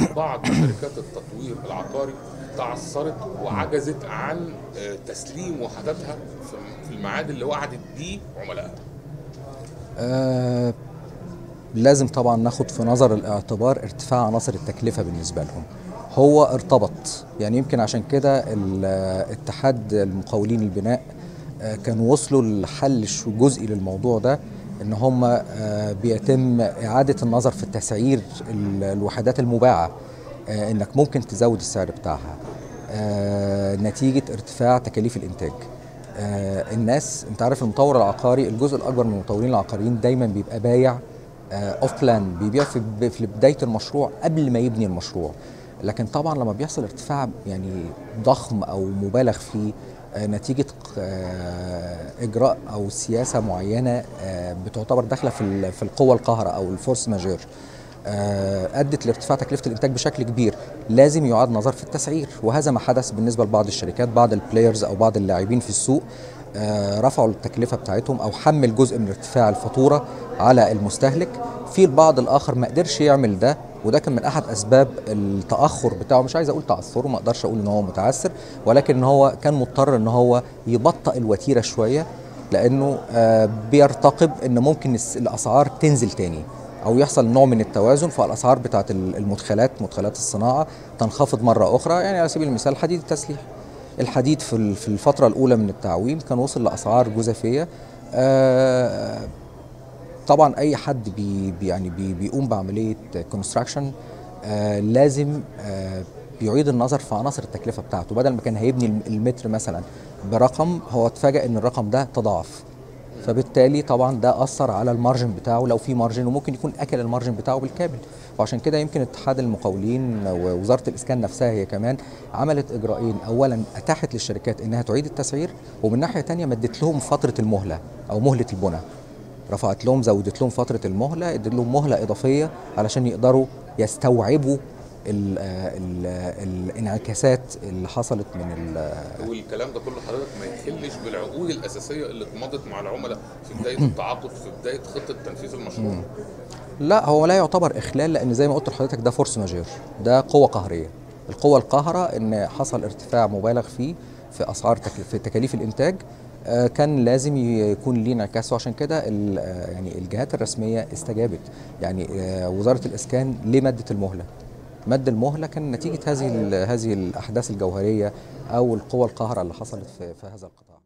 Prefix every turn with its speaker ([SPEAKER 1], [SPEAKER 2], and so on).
[SPEAKER 1] بعض شركات التطوير العقاري تعثرت وعجزت عن آه، تسليم وحداتها في- في الميعاد اللي وعدت بيه عملائها
[SPEAKER 2] آه لازم طبعا ناخد في نظر الاعتبار ارتفاع عناصر التكلفة بالنسبة لهم هو ارتبط يعني يمكن عشان كده ال- اتحاد المقاولين البناء آه، كانوا وصلوا لحل ش- جزئي للموضوع ده ان هم آه، بيتم اعادة النظر في التسعير ال- الوحدات المباعة آه، انك ممكن تزود السعر بتاعها آه، نتيجة ارتفاع تكاليف الانتاج آه، الناس انت عارف المطور العقاري الجزء الاكبر من المطورين العقاريين دايما بيبقى بايع اوف بلان بيبيع في ب- في بدايه المشروع قبل ما يبني المشروع لكن طبعا لما بيحصل ارتفاع يعني ضخم او مبالغ فيه آه، نتيجه آه، اجراء او سياسه معينه آه، بتعتبر داخله في ال- في القوه القاهره او الفورس ماجير آه، ادت لارتفاع تكلفه الانتاج بشكل كبير لازم يعاد نظر في التسعير وهذا ما حدث بالنسبه لبعض الشركات بعض البلايرز او بعض اللاعبين في السوق آه، رفعوا التكلفه بتاعتهم او حمل جزء من ارتفاع الفاتوره على المستهلك في البعض الاخر ما قدرش يعمل ده وده كان من احد اسباب التاخر بتاعه مش عايز اقول تعثره ما اقدرش اقول ان هو متعثر ولكن ان هو كان مضطر ان هو يبطئ الوتيره شويه لانه آه، بيرتقب ان ممكن الس- الاسعار تنزل تاني او يحصل نوع من التوازن فالاسعار بتاعت ال- المدخلات مدخلات الصناعه تنخفض مره اخرى يعني على سبيل المثال حديد التسليح الحديد في ال- في الفتره الاولى من التعويم كان وصل لاسعار جزافيه آه، طبعا اي حد بي بي- يعني بي بيقوم بعمليه كونستراكشن آه لازم آه بيعيد النظر في عناصر التكلفه بتاعته بدل ما كان هيبني الم- المتر مثلا برقم هو اتفاجئ ان الرقم ده تضاعف فبالتالي طبعا ده اثر على المارجن بتاعه لو في مارجن وممكن يكون اكل المارجن بتاعه بالكامل وعشان كده يمكن اتحاد المقاولين ووزاره الاسكان نفسها هي كمان عملت اجراءين اولا اتاحت للشركات انها تعيد التسعير ومن ناحيه تانية مدت لهم فتره المهله او مهله البنى رفعت لهم زودت لهم فتره المهله ادت لهم مهله اضافيه علشان يقدروا يستوعبوا ال ال الانعكاسات اللي حصلت من ال-
[SPEAKER 1] والكلام ده كله حضرتك ما يخلش بالعقود الاساسيه اللي اتمضت مع العملاء في بدايه التعاقد في بدايه خطه تنفيذ المشروع
[SPEAKER 2] لا هو لا يعتبر اخلال لان زي ما قلت لحضرتك ده فورس ماجير ده قوه قهريه القوه القاهره ان حصل ارتفاع مبالغ فيه في اسعار تكل- في تكاليف الانتاج آه، كان لازم يكون ليه انعكاس وعشان كده ال- آه، يعني الجهات الرسميه استجابت يعني آه، وزاره الاسكان ليه مدت المهله مد المهله كان نتيجه هذه ال- هذه الاحداث الجوهريه او القوى القاهره اللي حصلت في في هذا القطاع